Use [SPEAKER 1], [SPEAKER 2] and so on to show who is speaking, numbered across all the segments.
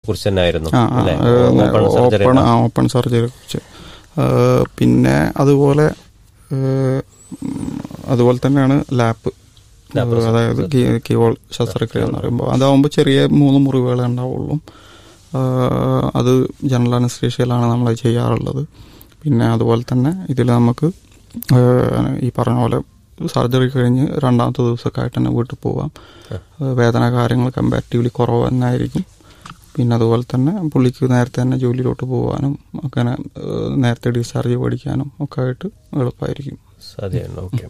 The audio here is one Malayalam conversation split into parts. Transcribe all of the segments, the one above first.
[SPEAKER 1] കുറിച്ച് തന്നെ ആയിരുന്നു
[SPEAKER 2] ആ
[SPEAKER 1] അല്ലേ?
[SPEAKER 2] ആ,
[SPEAKER 1] ഓപ്പൺ സർജറി
[SPEAKER 2] ഓപ്പൺ ആ ഓപ്പൺ സർജറിയെ കുറിച്ച് ആ, പിന്നെ അതുപോലെ ഏ, ഉം, അതുപോലെ തന്നെയാണ് ലാപ്പ് അതായത് കീവോൾ ശസ്ത്രക്രിയ എന്ന് പറയുമ്പോൾ അതാവുമ്പോൾ ചെറിയ മൂന്ന് മുറിവുകളെ ഉണ്ടാവുള്ളൂ ആ, അത് ജനറൽ അനസ്തേഷ്യയിലാണ് നമ്മൾ ചെയ്യാറുള്ളത് പിന്നെ അതുപോലെ തന്നെ ഇതിൽ നമുക്ക് ആ, ഈ പറഞ്ഞ പോലെ സർജറി കഴിഞ്ഞ് രണ്ടാമത്തെ ദിവസമൊക്കെ ആയിട്ട് തന്നെ വീട്ടിൽ പോവാം വേദന കാര്യങ്ങൾ കമ്പാരിറ്റീവ്ലി കുറവ് തന്നെ ആയിരിക്കും പിന്നെ അതുപോലെ തന്നെ പുള്ളിക്ക് നേരത്തെ തന്നെ ജോലിയിലോട്ട് പോകാനും അങ്ങനെ ഏഹ്, നേരത്തെ ഡിസ്ചാർജ് പഠിക്കാനും ഒക്കെ ആയിട്ട് എളുപ്പമായിരിക്കും
[SPEAKER 1] സാധ്യതയുണ്ട് ഓക്കെ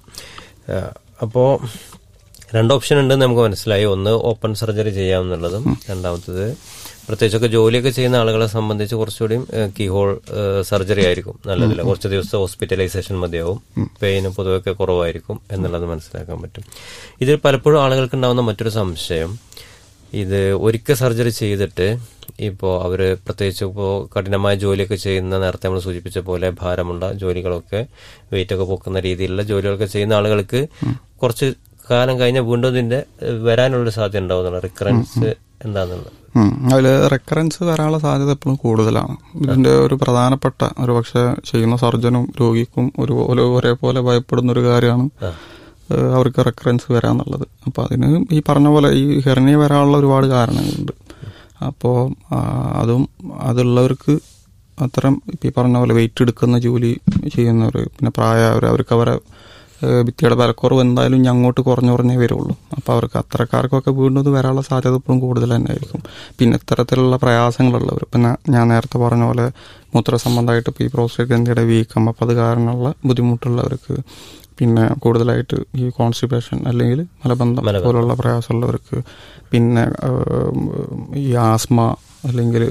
[SPEAKER 1] അപ്പോൾ രണ്ട് ഓപ്ഷൻ ഉണ്ടെന്ന് നമുക്ക് മനസ്സിലായി ഒന്ന് ഓപ്പൺ സർജറി ചെയ്യാമെന്നുള്ളതും രണ്ടാമത്തത് പ്രത്യേകിച്ചൊക്കെ ജോലിയൊക്കെ ചെയ്യുന്ന ആളുകളെ സംബന്ധിച്ച് കുറച്ചുകൂടി കീഹോൾ സർജറി ആയിരിക്കും നല്ലതില്ല കുറച്ച് ദിവസത്തെ ഹോസ്പിറ്റലൈസേഷൻ മതിയാവും പെയിന് പൊതുവെയൊക്കെ കുറവായിരിക്കും എന്നുള്ളത് മനസ്സിലാക്കാൻ പറ്റും ഇതിൽ പലപ്പോഴും ആളുകൾക്ക് ഉണ്ടാകുന്ന മറ്റൊരു സംശയം ഇത് ഒരിക്കൽ സർജറി ചെയ്തിട്ട് ഇപ്പോൾ അവർ പ്രത്യേകിച്ച് ഇപ്പോൾ കഠിനമായ ജോലിയൊക്കെ ചെയ്യുന്ന നേരത്തെ നമ്മൾ സൂചിപ്പിച്ച പോലെ ഭാരമുള്ള ജോലികളൊക്കെ വെയിറ്റ് ഒക്കെ പൊക്കുന്ന രീതിയിലുള്ള ജോലികളൊക്കെ ചെയ്യുന്ന ആളുകൾക്ക് കുറച്ച് കാലം കഴിഞ്ഞാൽ വീണ്ടും ഇതിന്റെ ഏഹ്, വരാനുള്ളൊരു സാധ്യത ഉണ്ടാവുന്നുള്ള റിക്കറൻസ് എന്താണെന്നുള്ളത്
[SPEAKER 2] അതിൽ റെക്കറൻസ് വരാനുള്ള സാധ്യത എപ്പോഴും കൂടുതലാണ് ഇതിന്റെ ഒരു പ്രധാനപ്പെട്ട ഒരു പക്ഷേ ചെയ്യുന്ന സർജനും രോഗിക്കും ഒരു ഒരു ഒരേപോലെ ഭയപ്പെടുന്ന ഒരു കാര്യമാണ് ഏഹ്, അവർക്ക് റെക്കറൻസ് വരാന്നുള്ളത് അപ്പോൾ അതിന് ഈ പറഞ്ഞ പോലെ ഈ ഹെർണിയ വരാനുള്ള ഒരുപാട് കാരണങ്ങളുണ്ട് അപ്പോൾ അതും അതുള്ളവർക്ക് അത്തരം ഇപ്പം ഈ പറഞ്ഞ പോലെ വെയിറ്റ് എടുക്കുന്ന ജോലി ചെയ്യുന്നവർ പിന്നെ പ്രായമായവർ അവർക്ക് അവരെ ഏഹ്, ഭിത്തിയുടെ ബലക്കുറവ് എന്തായാലും ഇനി അങ്ങോട്ട് കുറഞ്ഞു കുറഞ്ഞേ വരുള്ളൂ അപ്പോൾ അവർക്ക് അത്തരക്കാർക്കൊക്കെ വീണ്ടും ഇത് വരാനുള്ള സാധ്യത ഇപ്പോഴും കൂടുതൽ തന്നെ ആയിരിക്കും പിന്നെ ഇത്തരത്തിലുള്ള പ്രയാസങ്ങളുള്ളവർ ഇപ്പം ഞാൻ- ഞാൻ നേരത്തെ പറഞ്ഞ പോലെ മൂത്ര സംബന്ധമായിട്ട് ഇപ്പോൾ ഈ പ്രോസ്റ്റേറ്റ് ഗ്രന്ഥിയുടെ വീക്കം അപ്പോൾ അത് കാരണമുള്ള ബുദ്ധിമുട്ടുള്ളവർക്ക് പിന്നെ കൂടുതലായിട്ട് ഈ കോൺസ്റ്റിപ്പേഷൻ അല്ലെങ്കിൽ മലബന്ധം
[SPEAKER 1] മലബന്ധം.
[SPEAKER 2] പോലുള്ള പ്രയാസമുള്ളവർക്ക് പിന്നെ ഏഹ്, ഈ ആസ്മ അല്ലെങ്കിൽ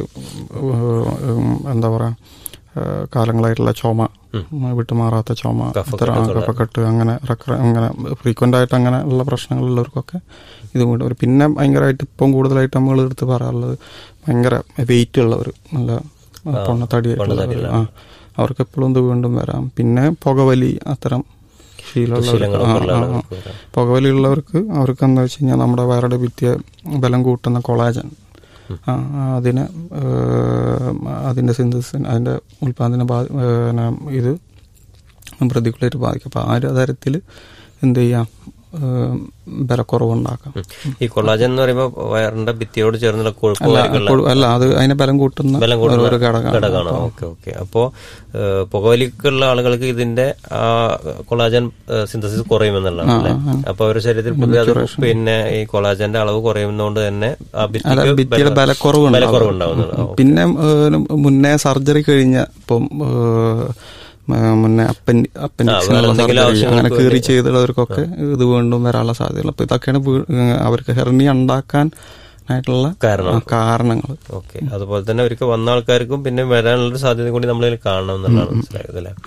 [SPEAKER 2] ഏഹ്, എന്താ പറയുക ഏഹ്, കാലങ്ങളായിട്ടുള്ള ചുമ വിട്ടുമാറാത്ത ചുമ
[SPEAKER 1] കഫക്കെട്ട്
[SPEAKER 2] ഇത്തരം ആ, കഫക്കെട്ട് അങ്ങനെ റെക്കറ അങ്ങനെ ഫ്രീക്വൻ്റ് ആയിട്ട് അങ്ങനെ ഉള്ള പ്രശ്നങ്ങളുള്ളവർക്കൊക്കെ ഇത് വീണ്ടും വരും പിന്നെ ഭയങ്കരമായിട്ട് ഇപ്പം കൂടുതലായിട്ട് നമ്മൾ എടുത്ത് പറയാറുള്ളത് ഭയങ്കര വെയിറ്റ് ഉള്ളവർ നല്ല പൊണ്ണത്തടിയായിട്ടുള്ളവർ ആ അവർക്ക് എപ്പോഴും ഇത് വീണ്ടും വരാം പിന്നെ പുകവലി അത്തരം ശീലമുള്ളവർക്ക്
[SPEAKER 1] ശീലങ്ങളൊക്കെ ഉള്ള
[SPEAKER 2] ആ, ആ, ആ.
[SPEAKER 1] ആളുകൾക്ക് വരാം.
[SPEAKER 2] പുകവലിയുള്ളവർക്ക് അവർക്ക് എന്താ വെച്ച് കഴിഞ്ഞാൽ നമ്മുടെ വയറുടെ ഭിത്തിയെ ബലം കൂട്ടുന്ന കൊളാജൻ ആ, ആ, അതിന് ഏഹ്, അതിന്റെ സിന്തസിന് അതിന്റെ ഉൽപാദന ബാ- ഏഹ്, ഇത് പ്രതികൂലമായിട്ട് ബാധിക്കും അപ്പോൾ ആ ഒരു തരത്തിൽ എന്ത് ചെയ്യാം ഏഹ്, ബലക്കുറവുണ്ടാക്കാം
[SPEAKER 1] ഈ കൊളാജൻ എന്ന് പറയുമ്പോൾ വയറിന്റെ ഭിത്തിയോട് ചേർന്നുള്ള കൊഴുപ്പ്
[SPEAKER 2] അല്ല
[SPEAKER 1] കാര്യങ്ങളുള്ള
[SPEAKER 2] ഇപ്പോൾ- അല്ല അത് അതിനെ ബലം കൂട്ടുന്ന
[SPEAKER 1] ബലം
[SPEAKER 2] ഒരു
[SPEAKER 1] കൂടുന്ന
[SPEAKER 2] ഘടകമാണ്
[SPEAKER 1] ഘടകമാണ് ഓക്കെ ഓക്കെ അപ്പോ ഏഹ്, പുകവലിക്കുള്ള ആളുകൾക്ക് ഇതിന്റെ ആ കൊളാജൻ സിന്തസിസ് കുറയുമെന്നുള്ളതാണ് അല്ലേ അപ്പൊ അവരുടെ ശരീരത്തിൽ പൊതുവെ അത് പിന്നെ ഈ കൊളാജന്റെ അളവ് കുറയുന്നതുകൊണ്ട് തന്നെ ആ
[SPEAKER 2] അല്ല
[SPEAKER 1] ഭിത്തിക്ക്
[SPEAKER 2] ഭിത്തിയുടെ ബലക്കുറവ് ഉണ്ടാവും.
[SPEAKER 1] ബലക്കുറവ് ഉണ്ടാവുന്നത്
[SPEAKER 2] പിന്നെ ഏഹ്, മുന്നേ സർജറി കഴിഞ്ഞ ഇപ്പം ഏഹ്, മ- മുന്നേ അപ്പൻ അപ്പൻഡിക്സിനുള്ള
[SPEAKER 1] വേറെ എന്തെങ്കിലും
[SPEAKER 2] സർജറി അങ്ങനെ
[SPEAKER 1] ആവശ്യങ്ങൾക്ക്
[SPEAKER 2] കീറി ചെയ്തുള്ളവർക്കൊക്കെ ഇത് വീണ്ടും വരാനുള്ള സാധ്യതകൾ അപ്പൊ ഇതൊക്കെയാണ് വീ- ഏഹ്, അവർക്ക് ഹെർണി ഉണ്ടാക്കാൻ ആയിട്ടുള്ള
[SPEAKER 1] കാരണം.
[SPEAKER 2] ആ, കാരണങ്ങൾ
[SPEAKER 1] ഓക്കെ അതുപോലെ തന്നെ ഒരിക്കൽ വന്ന ആൾക്കാർക്കും പിന്നെ വരാനുള്ളൊരു സാധ്യത കൂടി നമ്മൾ കാണണം എന്നുള്ളതാണ് മനസ്സിലായത് അല്ലേ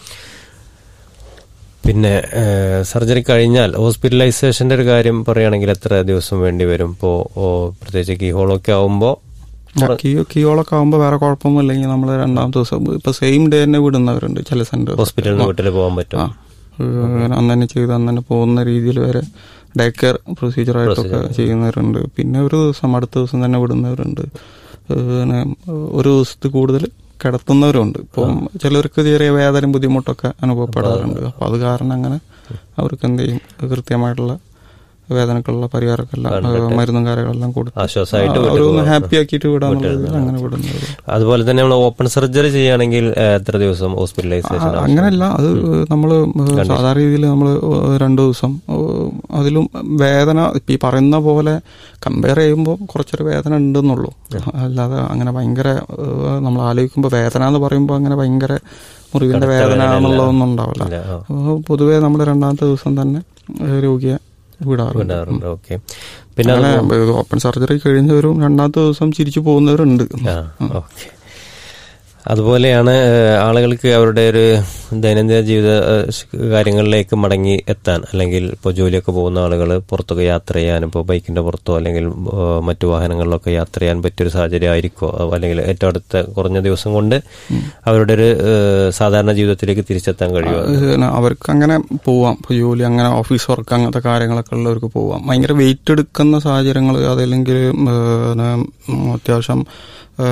[SPEAKER 1] പിന്നെ സർജറി കഴിഞ്ഞാൽ ഹോസ്പിറ്റലൈസേഷന്റെ ഒരു കാര്യം പറയുകയാണെങ്കിൽ എത്ര ദിവസം വേണ്ടി വരും ഇപ്പോൾ പ്രത്യേകിച്ച് കീഹോളൊക്കെ ആവുമ്പോൾ
[SPEAKER 2] കിയോ കിയോളൊക്കെ ആകുമ്പോൾ വേറെ കുഴപ്പമൊന്നുമില്ലെങ്കിൽ നമ്മൾ രണ്ടാമത്തെ ദിവസം ഇപ്പൊ സെയിം ഡേ തന്നെ വിടുന്നവരുണ്ട് ചില സെന്റർ
[SPEAKER 1] ഹോസ്പിറ്റലിൽ നിന്ന് വീട്ടിൽ പോകാൻ പറ്റും
[SPEAKER 2] ആ ഏഹ് അന്ന് തന്നെ ചെയ്ത് അന്ന് തന്നെ പോകുന്ന രീതിയിൽ വരെ ഡേ കെയർ പ്രൊസീജിയറായിട്ടൊക്കെ ചെയ്യുന്നവരുണ്ട് പിന്നെ ഒരു ദിവസം അടുത്ത ദിവസം തന്നെ വിടുന്നവരുണ്ട് ഏഹ് പിന്നെ ഒരു ദിവസത്തിൽ കൂടുതൽ കിടത്തുന്നവരുണ്ട് ഇപ്പം ചിലർക്ക് ചെറിയ വേദനയും ബുദ്ധിമുട്ടൊക്കെ അനുഭവപ്പെടാറുണ്ട് അപ്പോൾ അത് കാരണം അങ്ങനെ അവർക്ക് എന്ത് ചെയ്യും കൃത്യമായിട്ടുള്ള വേദനക്കുള്ള പരിഹാരക്കെല്ലാം ഏഹ് മരുന്നും കാര്യങ്ങളെല്ലാം കൊടുത്ത്
[SPEAKER 1] ആശ്വാസമായിട്ട്
[SPEAKER 2] ആ,
[SPEAKER 1] വീട്ടിൽ
[SPEAKER 2] അവരൊന്ന്
[SPEAKER 1] പോകാം.
[SPEAKER 2] ഹാപ്പി ആക്കിയിട്ട് വിടാന്നുള്ള രീതിയിൽ അങ്ങനെ വിടുന്നവരുണ്ട്
[SPEAKER 1] അതുപോലെ തന്നെ നമ്മൾ ഓപ്പൺ സർജറി ചെയ്യുകയാണെങ്കിൽ ഏഹ്, എത്ര ദിവസം ഹോസ്പിറ്റലൈസേഷൻ
[SPEAKER 2] ആ, അങ്ങനെയല്ല അത് നമ്മൾ സാധാരണ രീതിയിൽ നമ്മൾ രണ്ടു ദിവസം ഏഹ്, അതിലും വേദന ഇപ്പം ഈ പറയുന്ന പോലെ കമ്പയർ ചെയ്യുമ്പോൾ കുറച്ചൊരു വേദന ഉണ്ടെന്നുള്ളൂ അല്ലാതെ അങ്ങനെ ഭയങ്കര ഏഹ്, നമ്മൾ ആലോചിക്കുമ്പോൾ വേദന എന്ന് പറയുമ്പോൾ അങ്ങനെ ഭയങ്കര മുറിവിന്റെ വേദന എന്നുള്ളതൊന്നും ഉണ്ടാവില്ല
[SPEAKER 1] ഇല്ല, ആ.
[SPEAKER 2] അപ്പോൾ പൊതുവേ നമ്മൾ രണ്ടാമത്തെ ദിവസം തന്നെ ഏഹ്, രോഗിയെ വിടാറുണ്ട്
[SPEAKER 1] ഉണ്ടാകാറുണ്ട് ഓക്കെ പിന്നെ അത്
[SPEAKER 2] അങ്ങനെ ഓപ്പൺ സർജറി കഴിഞ്ഞവരും രണ്ടാമത്തെ ദിവസം ചിരിച്ചു പോകുന്നവരുണ്ട്
[SPEAKER 1] ആ ഓക്കെ അതുപോലെയാണ് ഏഹ്, ആളുകൾക്ക് അവരുടെ ഒരു ദൈനംദിന ജീവിത ഏഹ്, സ് കാര്യങ്ങളിലേക്ക് മടങ്ങി എത്താൻ അല്ലെങ്കിൽ ഇപ്പോൾ ജോലിയൊക്കെ പോകുന്ന ആളുകൾ പുറത്തൊക്കെ യാത്ര ചെയ്യാൻ ഇപ്പോൾ ബൈക്കിന്റെ പുറത്തോ അല്ലെങ്കിൽ ഏഹ്, മറ്റു വാഹനങ്ങളിലൊക്കെ യാത്ര ചെയ്യാൻ പറ്റിയൊരു സാഹചര്യം ആയിരിക്കോ അല്ലെങ്കിൽ ഏറ്റവും അടുത്ത കുറഞ്ഞ ദിവസം കൊണ്ട് അവരുടെ ഒരു ഏഹ്, സാധാരണ ജീവിതത്തിലേക്ക് തിരിച്ചെത്താൻ കഴിയുമോ
[SPEAKER 2] പിന്നെ അവർക്ക് അങ്ങനെ പോവാം ഇപ്പോൾ ജോലി അങ്ങനെ ഓഫീസ് വർക്ക് അങ്ങനത്തെ കാര്യങ്ങളൊക്കെ ഉള്ളവർക്ക് പോവാം ഭയങ്കര വെയിറ്റ് എടുക്കുന്ന സാഹചര്യങ്ങൾ അതല്ലെങ്കിൽ ഉം, പിന്നെ, ഉം, അത്യാവശ്യം